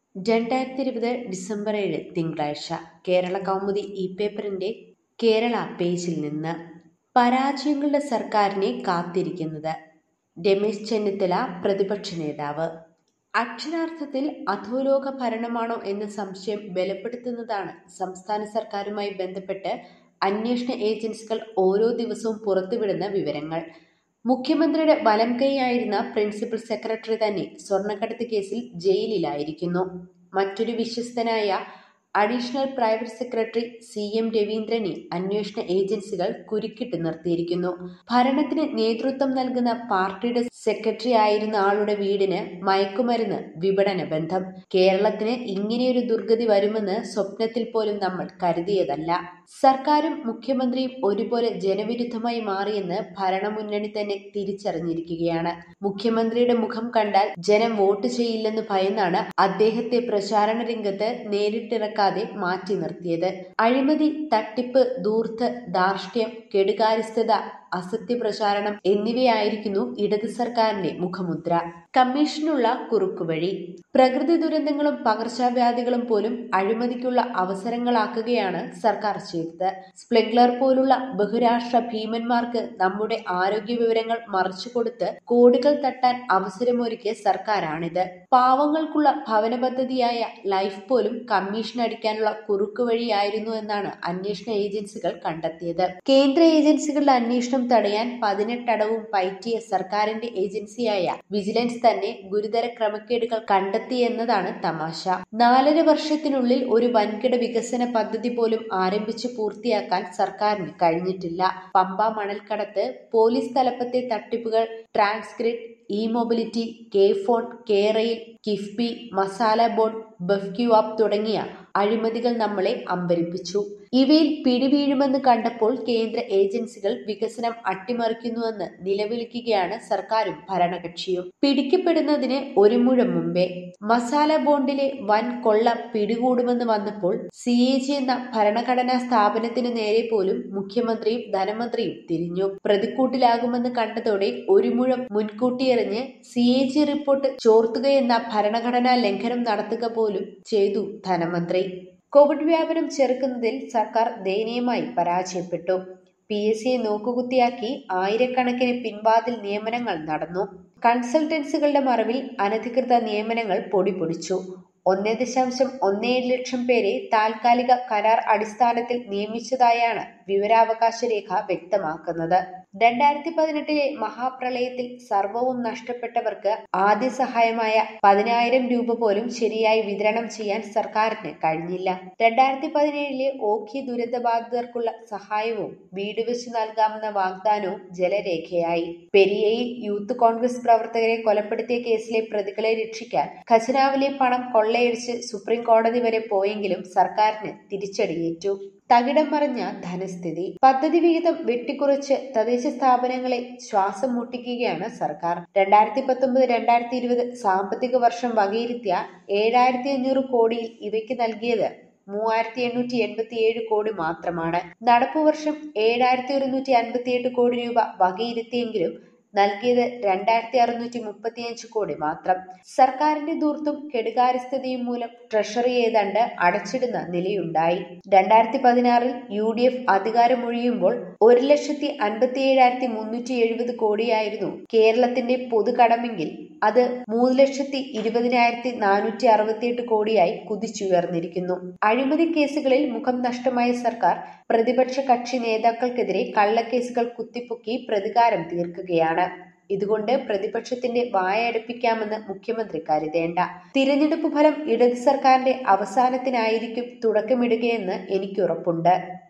രണ്ടായിരത്തി ഇരുപത് ഡിസംബർ ഏഴ് തിങ്കളാഴ്ച കേരള കൗമുദി ഇ പേപ്പറിന്റെ കേരള പേജിൽ നിന്ന് പരാജയങ്ങളുടെ സർക്കാരിനെ കാത്തിരിക്കുന്നത് രമേശ് ചെന്നിത്തല പ്രതിപക്ഷ നേതാവ് അക്ഷരാർത്ഥത്തിൽ അധോലോക ഭരണമാണോ എന്ന സംശയം ബലപ്പെടുത്തുന്നതാണ് സംസ്ഥാന സർക്കാരുമായി ബന്ധപ്പെട്ട് അന്വേഷണ ഏജൻസികൾ ഓരോ ദിവസവും പുറത്തുവിടുന്ന വിവരങ്ങൾ മുഖ്യമന്ത്രിയുടെ വലം കൈയായിരുന്ന പ്രിൻസിപ്പൽ സെക്രട്ടറി തന്നെ സ്വർണ്ണക്കടത്ത് കേസിൽ ജയിലിലായിരിക്കുന്നു മറ്റൊരു വിശ്വസ്തനായ additional private secretary C M രവീന്ദ്രനെ അന്വേഷണ ഏജൻസികൾ കുരുക്കിട്ട് നിർത്തിയിരിക്കുന്നു ഭരണത്തിന് നേതൃത്വം നൽകുന്ന പാർട്ടിയുടെ സെക്രട്ടറി ആയിരുന്ന ആളുടെ വീടിന് മയക്കുമരുന്ന് വിപണന ബന്ധം കേരളത്തിന് ഇങ്ങനെയൊരു ദുർഗതി വരുമെന്ന് സ്വപ്നത്തിൽ പോലും നമ്മൾ കരുതിയതല്ല സർക്കാരും മുഖ്യമന്ത്രിയും ഒരുപോലെ ജനവിരുദ്ധമായി മാറിയെന്ന് ഭരണമുന്നണി തന്നെ തിരിച്ചറിഞ്ഞിരിക്കുകയാണ് മുഖ്യമന്ത്രിയുടെ മുഖം കണ്ടാൽ ജനം വോട്ട് ചെയ്യില്ലെന്ന് ഭയന്നാണ് അദ്ദേഹത്തെ പ്രചാരണ രംഗത്ത് നേരിട്ടിറക്കാതെ മാറ്റി നിർത്തിയത് അഴിമതി തട്ടിപ്പ് ദൂർത്ത് ധാർഷ്ട്യം കെടുകാര്യസ്ഥത അസത്യപ്രചാരണം എന്നിവയായിരിക്കുന്നു ഇടത് സർക്കാരിന്റെ മുഖമുദ്ര കമ്മീഷനുള്ള കുറുക്കുവഴി പ്രകൃതി ദുരന്തങ്ങളും പകർച്ചവ്യാധികളും പോലും അഴിമതിക്കുള്ള അവസരങ്ങളാക്കുകയാണ് സർക്കാർ ചെയ്തത് സ്പ്രിംഗ്ലർ പോലുള്ള ബഹുരാഷ്ട്ര ഭീമന്മാർക്ക് നമ്മുടെ ആരോഗ്യ വിവരങ്ങൾ മറിച്ചുകൊടുത്ത് കോടികൾ തട്ടാൻ അവസരമൊരുക്കിയ സർക്കാരാണിത് പാവങ്ങൾക്കുള്ള ഭവന പദ്ധതിയായ ലൈഫ് പോലും കമ്മീഷൻ അടിക്കാനുള്ള കുറുക്കുവഴിയായിരുന്നു എന്നാണ് അന്വേഷണ ഏജൻസികൾ കണ്ടെത്തിയത് കേന്ദ്ര ഏജൻസികളുടെ അന്വേഷണം തടയാൻ പതിനെട്ടടവും പയറ്റിയ സർക്കാരിന്റെ ഏജൻസിയായ വിജിലൻസ് തന്നെ ഗുരുതര ക്രമക്കേടുകൾ കണ്ടെത്തിയെന്നതാണ് തമാശ നാലര വർഷത്തിനുള്ളിൽ ഒരു വൻകിട വികസന പദ്ധതി പോലും ആരംഭിച്ച് പൂർത്തിയാക്കാൻ സർക്കാരിന് കഴിഞ്ഞിട്ടില്ല പമ്പ മണൽക്കടത്ത് പോലീസ് തലപ്പത്തെ തട്ടിപ്പുകൾ transcript E mobility K phone K rail KIIFB masala bond BevQ app തുടങ്ങിയ അഴിമതികൾ നമ്മളെ അമ്പരിപ്പിച്ചു ഇവയിൽ പിടിവീഴുമെന്ന് കണ്ടപ്പോൾ കേന്ദ്ര ഏജൻസികൾ വികസനം അട്ടിമറിക്കുന്നുവെന്ന് നിലവിളിക്കുകയാണ് സർക്കാരും ഭരണകക്ഷിയും പിടിക്കപ്പെടുന്നതിന് ഒരു മുഴം മുമ്പേ മസാല ബോണ്ടിലെ വൻ കൊള്ള പിടികൂടുമെന്ന് വന്നപ്പോൾ സി എ ജി എന്ന ഭരണഘടനാ സ്ഥാപനത്തിന് നേരെ പോലും മുഖ്യമന്ത്രിയും ധനമന്ത്രിയും തിരിഞ്ഞു പ്രതിക്കൂട്ടിലാകുമെന്ന് കണ്ടതോടെ ഒരു മുഴം മുൻകൂട്ടിയെറിഞ്ഞ് സി എ ജി റിപ്പോർട്ട് ചോർത്തുകയെന്ന ഭരണഘടനാ ലംഘനം നടത്തുക പോലും ചെയ്തു ധനമന്ത്രി കോവിഡ് വ്യാപനം ചെറുക്കുന്നതിൽ സർക്കാർ ദയനീയമായി പരാജയപ്പെട്ടു പി എസ് സിയെ നോക്കുകുത്തിയാക്കി ആയിരക്കണക്കിന് പിൻവാതിൽ നിയമനങ്ങൾ നടന്നു കൺസൾട്ടൻസികളുടെ മറവിൽ അനധികൃത നിയമനങ്ങൾ പൊടിപൊടിച്ചു ഒന്നേ ദശാംശം ഒന്നേഴ് ലക്ഷം പേരെ താൽക്കാലിക കരാർ അടിസ്ഥാനത്തിൽ നിയമിച്ചതായാണ് വിവരാവകാശ രേഖ വ്യക്തമാക്കുന്നത് രണ്ടായിരത്തി പതിനെട്ടിലെ മഹാപ്രളയത്തിൽ സർവവും നഷ്ടപ്പെട്ടവർക്ക് ആദ്യ സഹായമായ പതിനായിരം രൂപ പോലും ശരിയായി വിതരണം ചെയ്യാൻ സർക്കാരിന് കഴിഞ്ഞില്ല രണ്ടായിരത്തി പതിനേഴിലെ ഓഖി ദുരന്തബാധിതർക്കുള്ള സഹായവും വീട് വെച്ച് നൽകാമെന്ന വാഗ്ദാനവും ജലരേഖയായി പെരിയയിൽ യൂത്ത് കോൺഗ്രസ് പ്രവർത്തകരെ കൊലപ്പെടുത്തിയ കേസിലെ പ്രതികളെ രക്ഷിക്കാൻ ഖജനാവിലെ പണം കൊള്ളയടിച്ച് സുപ്രീം കോടതി വരെ പോയെങ്കിലും സർക്കാരിന് തിരിച്ചടിയേറ്റു തകിടം മറിഞ്ഞ ധനസ്ഥിതി പദ്ധതി വിഹിതം വെട്ടിക്കുറച്ച് തദ്ദേശ സ്ഥാപനങ്ങളെ ശ്വാസം മുട്ടിക്കുകയാണ് സർക്കാർ രണ്ടായിരത്തി പത്തൊമ്പത് രണ്ടായിരത്തി ഇരുപത് സാമ്പത്തിക വർഷം വകയിരുത്തിയ ഏഴായിരത്തി അഞ്ഞൂറ് കോടിയിൽ ഇവയ്ക്ക് നൽകിയത് മൂവായിരത്തി എണ്ണൂറ്റി എൺപത്തി ഏഴ് കോടി മാത്രമാണ് നടപ്പു വർഷം ഏഴായിരത്തി ഒരുന്നൂറ്റി അൻപത്തിയെട്ട് കോടി രൂപ വകയിരുത്തിയെങ്കിലും നൽകിയത് രണ്ടായിരത്തി അറുന്നൂറ്റി മുപ്പത്തിയഞ്ച് കോടി മാത്രം സർക്കാരിന്റെ ദൂർത്തും കെടുകാര്യസ്ഥതയും മൂലം ട്രഷറി ഏതാണ്ട് അടച്ചിടുന്ന നിലയുണ്ടായി രണ്ടായിരത്തി പതിനാറിൽ യു ഡി എഫ് അധികാരമൊഴിയുമ്പോൾ ഒരു ലക്ഷത്തി അൻപത്തി ഏഴായിരത്തി മുന്നൂറ്റി എഴുപത് കോടിയായിരുന്നു കേരളത്തിന്റെ പൊതുകടമെങ്കിൽ അത് മൂന്ന് ലക്ഷത്തി ഇരുപതിനായിരത്തി നാനൂറ്റി അറുപത്തിയെട്ട് കോടിയായി കുതിച്ചുയർന്നിരിക്കുന്നു അഴിമതി കേസുകളിൽ മുഖം നഷ്ടമായ സർക്കാർ പ്രതിപക്ഷ കക്ഷി നേതാക്കൾക്കെതിരെ കള്ളക്കേസുകൾ കുത്തിപ്പൊക്കി പ്രതികാരം തീർക്കുകയാണ് ഇതുകൊണ്ട് പ്രതിപക്ഷത്തിന്റെ വായടപ്പിക്കാമെന്ന് മുഖ്യമന്ത്രി കരുതേണ്ട തിരഞ്ഞെടുപ്പ് ഫലം ഇടത് സർക്കാരിന്റെ അവസാനത്തിനായിരിക്കും തുടക്കമിടുകയെന്ന് എനിക്കുറപ്പുണ്ട്